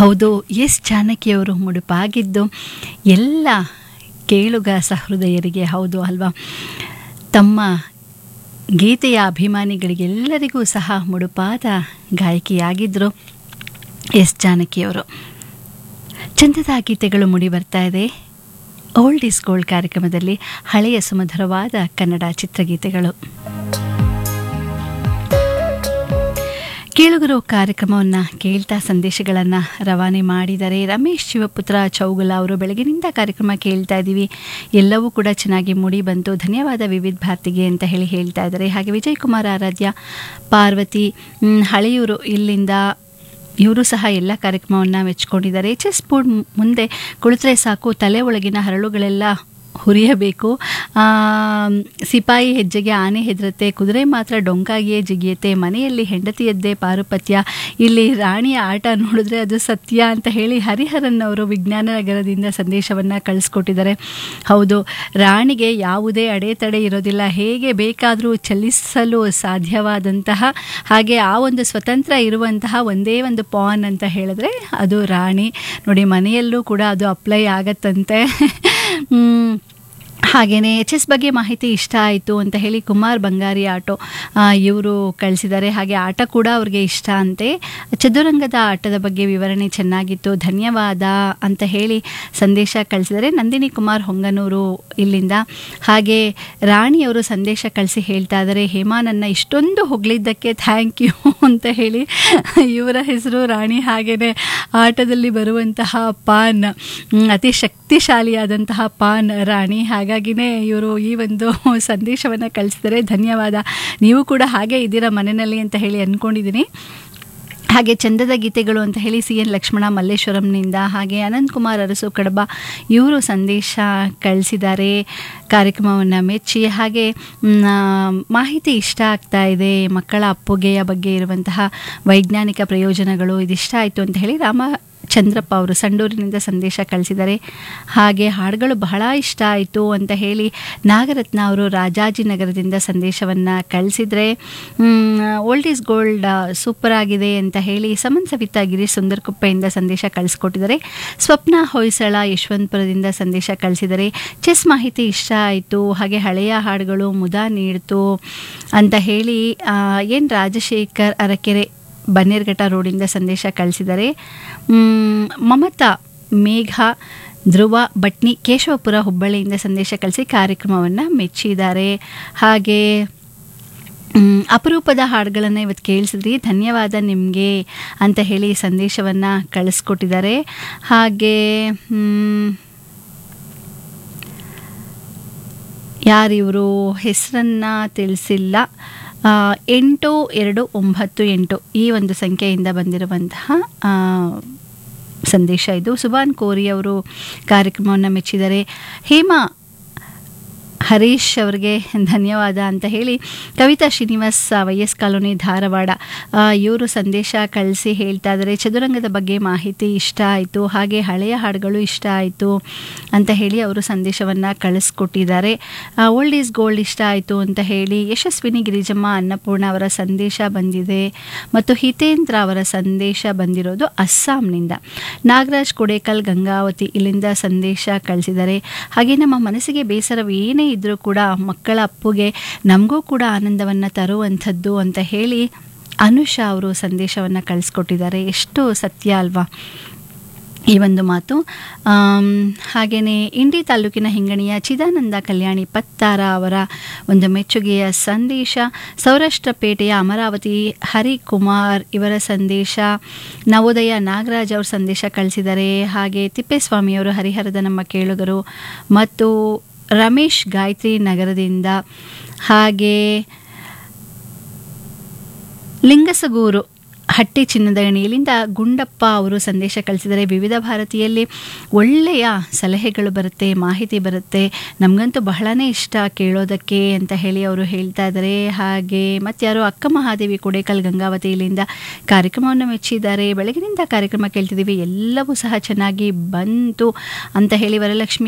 ಹೌದು ಎಸ್ ಜಾನಕಿಯವರು ಮುಡುಪಾಗಿದ್ದು ಎಲ್ಲ ಕೇಳುಗ ಸಹೃದಯರಿಗೆ ಹೌದು ಅಲ್ವಾ ತಮ್ಮ ಗೀತೆಯ ಅಭಿಮಾನಿಗಳಿಗೆಲ್ಲರಿಗೂ ಸಹ ಮುಡುಪಾದ ಗಾಯಕಿಯಾಗಿದ್ದರು ಎಸ್ ಜಾನಕಿಯವರು ಚಂದದ ಗೀತೆಗಳು ಮುಡಿ ಬರ್ತಾ ಇದೆ ಓಲ್ಡ್ ಇಸ್ ಗೋಲ್ಡ್ ಕಾರ್ಯಕ್ರಮದಲ್ಲಿ ಹಳೆಯ ಸುಮಧುರವಾದ ಕನ್ನಡ ಚಿತ್ರಗೀತೆಗಳು ಕೇಳುಗರು ಕಾರ್ಯಕ್ರಮವನ್ನು ಕೇಳ್ತಾ ಸಂದೇಶಗಳನ್ನು ರವಾನೆ ಮಾಡಿದ್ದಾರೆ ರಮೇಶ್ ಶಿವಪುತ್ರ ಚೌಗುಲ ಅವರು ಬೆಳಗಿನಿಂದ ಕಾರ್ಯಕ್ರಮ ಕೇಳ್ತಾ ಇದ್ದೀವಿ ಎಲ್ಲವೂ ಕೂಡ ಚೆನ್ನಾಗಿ ಮೂಡಿ ಬಂತು ಧನ್ಯವಾದ ವಿವಿಧ ಭಾರತಿಗೆ ಅಂತ ಹೇಳಿ ಹೇಳ್ತಾ ಇದ್ದಾರೆ ಹಾಗೆ ವಿಜಯ್ ಕುಮಾರ್ ಆರಾಧ್ಯ ಪಾರ್ವತಿ ಮ್, ಹಳೆಯೂರು ಇಲ್ಲಿಂದ ಇವರು ಸಹ ಎಲ್ಲ ಕಾರ್ಯಕ್ರಮವನ್ನು ಮೆಚ್ಕೊಂಡಿದ್ದಾರೆ ಚೆಸ್ ಬೋರ್ಡ್ ಮುಂದೆ ಕುಳಿತರೆ ಸಾಕು ತಲೆ ಒಳಗಿನ ಹರಳುಗಳೆಲ್ಲ ಹುರಿಯಬೇಕು ಆ, ಸಿಪಾಯಿ ಹೆಜ್ಜೆಗೆ ಆನೆ ಹೆದರುತ್ತೆ ಕುದುರೆ ಮಾತ್ರ ಡೊಂಕಾಗಿಯೇ ಜಿಗಿಯುತ್ತೆ ಮನೆಯಲ್ಲಿ ಹೆಂಡತಿಯದ್ದೇ ಪಾರುಪತ್ಯ ಇಲ್ಲಿ ರಾಣಿಯ ಆಟ ನೋಡಿದ್ರೆ ಅದು ಸತ್ಯ ಅಂತ ಹೇಳಿ ಹರಿಹರನ್ ಅವರು ವಿಜ್ಞಾನ ನಗರದಿಂದ ಸಂದೇಶವನ್ನು ಕಳಿಸ್ಕೊಟ್ಟಿದ್ದಾರೆ ಹೌದು ರಾಣಿಗೆ ಯಾವುದೇ ಅಡೆತಡೆ ಇರೋದಿಲ್ಲ ಹೇಗೆ ಬೇಕಾದರೂ ಚಲಿಸಲು ಸಾಧ್ಯವಾದಂತಹ ಹಾಗೆ ಆ ಒಂದು ಸ್ವತಂತ್ರ ಇರುವಂತಹ ಒಂದೇ ಒಂದು ಪಾನ್ ಅಂತ ಹೇಳಿದ್ರೆ ಅದು ರಾಣಿ ನೋಡಿ ಮನೆಯಲ್ಲೂ ಕೂಡ ಅದು ಅಪ್ಲೈ ಆಗತ್ತಂತೆ ಮ್, ಹಾಗೆಯೇ ಚೆಸ್ ಬಗ್ಗೆ ಮಾಹಿತಿ ಇಷ್ಟ ಆಯಿತು ಅಂತ ಹೇಳಿ ಕುಮಾರ್ ಬಂಗಾರಿ ಆಟೋ ಇವರು ಕಳಿಸಿದ್ದಾರೆ ಹಾಗೆ ಆಟ ಕೂಡ ಅವ್ರಿಗೆ ಇಷ್ಟ ಅಂತೆ ಚದುರಂಗದ ಆಟದ ಬಗ್ಗೆ ವಿವರಣೆ ಚೆನ್ನಾಗಿತ್ತು ಧನ್ಯವಾದ ಅಂತ ಹೇಳಿ ಸಂದೇಶ ಕಳಿಸಿದ್ದಾರೆ ನಂದಿನಿ ಕುಮಾರ್ ಹೊಂಗನೂರು ಇಲ್ಲಿಂದ ಹಾಗೆ ರಾಣಿಯವರು ಸಂದೇಶ ಕಳಿಸಿ ಹೇಳ್ತಾ ಇದ್ದಾರೆ ಹೇಮಾ ನನ್ನ ಇಷ್ಟೊಂದು ಹೊಗಳಿದ್ದಕ್ಕೆ ಥ್ಯಾಂಕ್ ಯು ಅಂತ ಹೇಳಿ ಇವರ ಹೆಸರು ರಾಣಿ ಹಾಗೆಯೇ ಆಟದಲ್ಲಿ ಬರುವಂತಹ ಪಾನ್ ಮ್, ಅತಿ ಶಕ್ತಿಶಾಲಿಯಾದಂತಹ ಪಾನ್ ರಾಣಿ ಹಾಗಾಗಿನೇ ಇವರು ಈ ಒಂದು ಸಂದೇಶವನ್ನು ಕಳಿಸಿದರೆ ಧನ್ಯವಾದ ನೀವು ಕೂಡ ಹಾಗೆ ಇದ್ದೀರಾ ಮನೆಯಲ್ಲಿ ಅಂತ ಹೇಳಿ ಅಂದ್ಕೊಂಡಿದ್ದೀನಿ ಹಾಗೆ ಚಂದದ ಗೀತೆಗಳು ಅಂತ ಹೇಳಿ ಸಿ ಎನ್ ಲಕ್ಷ್ಮಣ ಮಲ್ಲೇಶ್ವರಂನಿಂದ ಹಾಗೆ ಅನಂತ್ ಕುಮಾರ್ ಅರಸು ಕಡಬ ಇವರು ಸಂದೇಶ ಕಳಿಸಿದ್ದಾರೆ ಕಾರ್ಯಕ್ರಮವನ್ನು ಮೆಚ್ಚಿ ಹಾಗೆ ಮ್, ಆ, ಮಾಹಿತಿ ಇಷ್ಟ ಆಗ್ತಾ ಇದೆ ಮಕ್ಕಳ ಅಪ್ಪುಗೆಯ ಬಗ್ಗೆ ಇರುವಂತಹ ವೈಜ್ಞಾನಿಕ ಪ್ರಯೋಜನಗಳು ಇದಿಷ್ಟ ಆಯಿತು ಅಂತ ಹೇಳಿ ರಾಮ ಚಂದ್ರಪ್ಪ ಅವರು ಸಂಡೂರಿನಿಂದ ಸಂದೇಶ ಕಳಿಸಿದ್ದಾರೆ ಹಾಗೆ ಹಾಡುಗಳು ಬಹಳ ಇಷ್ಟ ಆಯಿತು ಅಂತ ಹೇಳಿ ನಾಗರತ್ನ ಅವರು ರಾಜಾಜಿನಗರದಿಂದ ಸಂದೇಶವನ್ನು ಕಳಿಸಿದರೆ ಓಲ್ಡ್ ಈಸ್ ಗೋಲ್ಡ್ ಸೂಪರ್ ಆಗಿದೆ ಅಂತ ಹೇಳಿ ಸಮನ್ ಸವಿತಾ ಗಿರೀಶ್ ಸುಂದರಕುಪ್ಪೆಯಿಂದ ಸಂದೇಶ ಕಳಿಸ್ಕೊಟ್ಟಿದ್ದಾರೆ ಸ್ವಪ್ನ ಹೊಯ್ಸಳ ಯಶವಂತಪುರದಿಂದ ಸಂದೇಶ ಕಳಿಸಿದರೆ ಚೆಸ್ ಮಾಹಿತಿ ಇಷ್ಟ ಆಯಿತು ಹಾಗೆ ಹಳೆಯ ಹಾಡುಗಳು ಮುದ ನೀಡ್ತು ಅಂತ ಹೇಳಿ ಏನು ರಾಜಶೇಖರ್ ಅರಕೆರೆ ಬನ್ನೇರ್ಘಟ್ಟ ರೋಡಿಂದ ಸಂದೇಶ ಕಳಿಸಿದ್ದಾರೆ ಮ್, ಮಮತಾ ಮೇಘ ಧ್ರುವ ಭಟ್ನಿ ಕೇಶವಪುರ ಹುಬ್ಬಳ್ಳಿಯಿಂದ ಸಂದೇಶ ಕಳಿಸಿ ಕಾರ್ಯಕ್ರಮವನ್ನು ಮೆಚ್ಚಿದ್ದಾರೆ ಹಾಗೆ ಮ್, ಅಪರೂಪದ ಹಾಡುಗಳನ್ನು ಇವತ್ತು ಕೇಳಿಸಿದ್ರಿ ಧನ್ಯವಾದ ನಿಮಗೆ ಅಂತ ಹೇಳಿ ಸಂದೇಶವನ್ನು ಕಳಿಸ್ಕೊಟ್ಟಿದ್ದಾರೆ ಹಾಗೆ ಮ್, ಯಾರಿವರು ಹೆಸರನ್ನು ತಿಳಿಸಿಲ್ಲ ಆ, ಎಂಟು ಎರಡು ಒಂಬತ್ತು ಎಂಟು ಈ ಒಂದು ಸಂಖ್ಯೆಯಿಂದ ಬಂದಿರುವಂತಹ ಆ, ಸಂದೇಶ ಇದು ಸುಬಾನ್ ಕೋರಿ ಅವರು ಕಾರ್ಯಕ್ರಮವನ್ನು ಮೆಚ್ಚಿದ್ದಾರೆ ಹೇಮಾ ಹರೀಶ್ ಅವರಿಗೆ ಧನ್ಯವಾದ ಅಂತ ಹೇಳಿ Kavitha Srinivas Y S colony Dharwad ಆ, ಇವರು ಸಂದೇಶ ಕಳಿಸಿ ಹೇಳ್ತಾ ಇದ್ದಾರೆ ಚದುರಂಗದ ಬಗ್ಗೆ ಮಾಹಿತಿ ಇಷ್ಟ ಆಯಿತು ಹಾಗೆ ಹಳೆಯ ಹಾಡುಗಳು ಇಷ್ಟ ಆಯಿತು ಅಂತ ಹೇಳಿ ಅವರು ಸಂದೇಶವನ್ನು ಕಳಿಸ್ಕೊಟ್ಟಿದ್ದಾರೆ ಓಲ್ಡ್ ಈಸ್ ಗೋಲ್ಡ್ ಇಷ್ಟ ಆಯಿತು ಅಂತ ಹೇಳಿ ಯಶಸ್ವಿನಿ ಗಿರಿಜಮ್ಮ ಅನ್ನಪೂರ್ಣ ಅವರ ಸಂದೇಶ ಬಂದಿದೆ ಮತ್ತು ಹಿತೇಂದ್ರ ಅವರ ಸಂದೇಶ ಬಂದಿರೋದು ಅಸ್ಸಾಂನಿಂದ ನಾಗರಾಜ್ ಕೊಡೇಕಲ್ ಗಂಗಾವತಿ ಇಲ್ಲಿಂದ ಸಂದೇಶ ಕಳಿಸಿದ್ದಾರೆ ಹಾಗೆ ನಮ್ಮ ಮನಸ್ಸಿಗೆ ಬೇಸರವೇನೇ ಇದ್ದರೂ ಕೂಡ ಮಕ್ಕಳ ಅಪ್ಪುಗೆ ನಮಗೂ ಕೂಡ ಆನಂದವನ್ನು ತರುವಂಥದ್ದು ಅಂತ ಹೇಳಿ ಅನುಷಾ ಅವರು ಸಂದೇಶವನ್ನು ಕಳಿಸ್ಕೊಟ್ಟಿದ್ದಾರೆ ಎಷ್ಟು ಸತ್ಯ ಅಲ್ವಾ ಈ ಒಂದು ಮಾತು ಹಾಗೆಯೇ ಇಂಡಿ ತಾಲೂಕಿನ ಹಿಂಗಣಿಯ ಚಿದಾನಂದ ಕಲ್ಯಾಣಿ ಪತ್ತಾರ ಅವರ ಒಂದು ಮೆಚ್ಚುಗೆಯ ಸಂದೇಶ ಸೌರಾಷ್ಟ್ರಪೇಟೆಯ ಅಮರಾವತಿ ಹರಿಕುಮಾರ್ ಇವರ ಸಂದೇಶ ನವೋದಯ ನಾಗರಾಜ್ ಅವ್ರ ಸಂದೇಶ ಕಳಿಸಿದ್ದಾರೆ ಹಾಗೆ ತಿಪ್ಪೇಸ್ವಾಮಿಯವರು ಹರಿಹರದ ನಮ್ಮ ಕೇಳುಗರು ಮತ್ತು ರಮೇಶ್ ಗಾಯತ್ರಿ ನಗರದಿಂದ ಹಾಗೆ ಲಿಂಗಸಗೂರು ಹಟ್ಟಿ ಚಿನ್ನದ ಗಣಿಯಲ್ಲಿಂದ ಗುಂಡಪ್ಪ ಅವರು ಸಂದೇಶ ಕಳಿಸಿದರೆ ವಿವಿಧ ಭಾರತೀಯಲ್ಲಿ ಒಳ್ಳೆಯ ಸಲಹೆಗಳು ಬರುತ್ತೆ ಮಾಹಿತಿ ಬರುತ್ತೆ ನಮಗಂತೂ ಬಹಳನೇ ಇಷ್ಟ ಕೇಳೋದಕ್ಕೆ ಅಂತ ಹೇಳಿ ಅವರು ಹೇಳ್ತಾ ಇದ್ದಾರೆ ಹಾಗೆ ಮತ್ತಾರು ಅಕ್ಕ ಮಹಾದೇವಿ ಕೊಡೇಕಲ್ ಗಂಗಾವತಿ ಇಲ್ಲಿಂದ ಕಾರ್ಯಕ್ರಮವನ್ನು ಮೆಚ್ಚಿದ್ದಾರೆ ಬೆಳಗಿನಿಂದ ಕಾರ್ಯಕ್ರಮ ಕೇಳ್ತಿದ್ದೀವಿ ಎಲ್ಲವೂ ಸಹ ಚೆನ್ನಾಗಿ ಬಂತು ಅಂತ ಹೇಳಿ ವರಲಕ್ಷ್ಮಿ